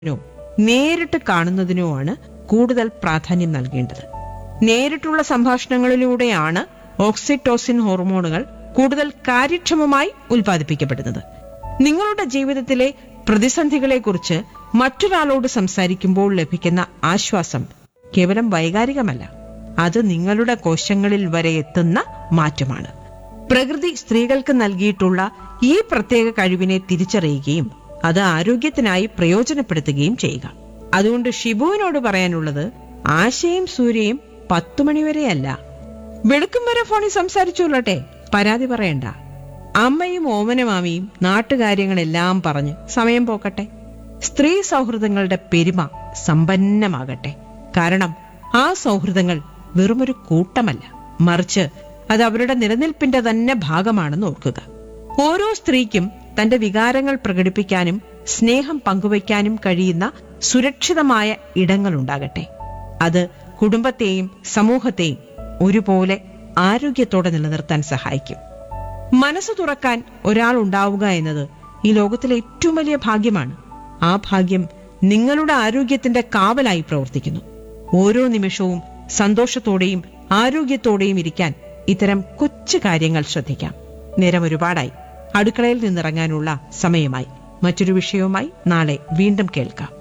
ോ നേരിട്ട് കാണുന്നതിനുമാണ് കൂടുതൽ പ്രാധാന്യം നൽകേണ്ടത് നേരിട്ടുള്ള സംഭാഷണങ്ങളിലൂടെയാണ് ഓക്സിറ്റോസിൻ ഹോർമോണുകൾ കൂടുതൽ കാര്യക്ഷമമായി ഉൽപ്പാദിപ്പിക്കപ്പെടുന്നത് നിങ്ങളുടെ ജീവിതത്തിലെ പ്രതിസന്ധികളെക്കുറിച്ച് മറ്റൊരാളോട് സംസാരിക്കുമ്പോൾ ലഭിക്കുന്ന ആശ്വാസം കേവലം വൈകാരികമല്ല അത് നിങ്ങളുടെ കോശങ്ങളിൽ വരെ എത്തുന്ന മാറ്റമാണ് പ്രകൃതി സ്ത്രീകൾക്ക് നൽകിയിട്ടുള്ള ഈ പ്രത്യേക കഴിവിനെ തിരിച്ചറിയുകയും അത് ആരോഗ്യത്തിനായി പ്രയോജനപ്പെടുത്തുകയും ചെയ്യുക അതുകൊണ്ട് ഷിബുവിനോട് പറയാനുള്ളത് ആശയും സൂര്യയും പത്തു മണിവരെയല്ല വെളുക്കും വരെ ഫോണിൽ സംസാരിച്ചോളട്ടെ പരാതി പറയണ്ട അമ്മയും ഓമനമാമിയും നാട്ടുകാര്യങ്ങളെല്ലാം പറഞ്ഞ് സമയം പോക്കട്ടെ സ്ത്രീ സൗഹൃദങ്ങളുടെ പെരുമ സമ്പന്നമാകട്ടെ കാരണം ആ സൗഹൃദങ്ങൾ വെറുമൊരു കൂട്ടമല്ല മറിച്ച് അത് അവരുടെ നിലനിൽപ്പിന്റെ തന്നെ ഭാഗമാണെന്ന് ഓർക്കുക ഓരോ സ്ത്രീക്കും തന്റെ വികാരങ്ങൾ പ്രകടിപ്പിക്കാനും സ്നേഹം പങ്കുവയ്ക്കാനും കഴിയുന്ന സുരക്ഷിതമായ ഇടങ്ങളുണ്ടാകട്ടെ അത് കുടുംബത്തെയും സമൂഹത്തെയും ഒരുപോലെ ആരോഗ്യത്തോടെ നിലനിർത്താൻ സഹായിക്കും മനസ്സ് തുറക്കാൻ ഒരാൾ ഉണ്ടാവുക എന്നത് ഈ ലോകത്തിലെ ഏറ്റവും വലിയ ഭാഗ്യമാണ് ആ ഭാഗ്യം നിങ്ങളുടെ ആരോഗ്യത്തിന്റെ കാവലായി പ്രവർത്തിക്കുന്നു ഓരോ നിമിഷവും സന്തോഷത്തോടെയും ആരോഗ്യത്തോടെയും ഇരിക്കാൻ ഇത്തരം കൊച്ചു കാര്യങ്ങൾ ശ്രദ്ധിക്കാം നേരം ഒരുപാടായി അടുക്കളയിൽ നിന്നിറങ്ങാനുള്ള സമയമായി മറ്റൊരു വിഷയവുമായി നാളെ വീണ്ടും കേൾക്കാം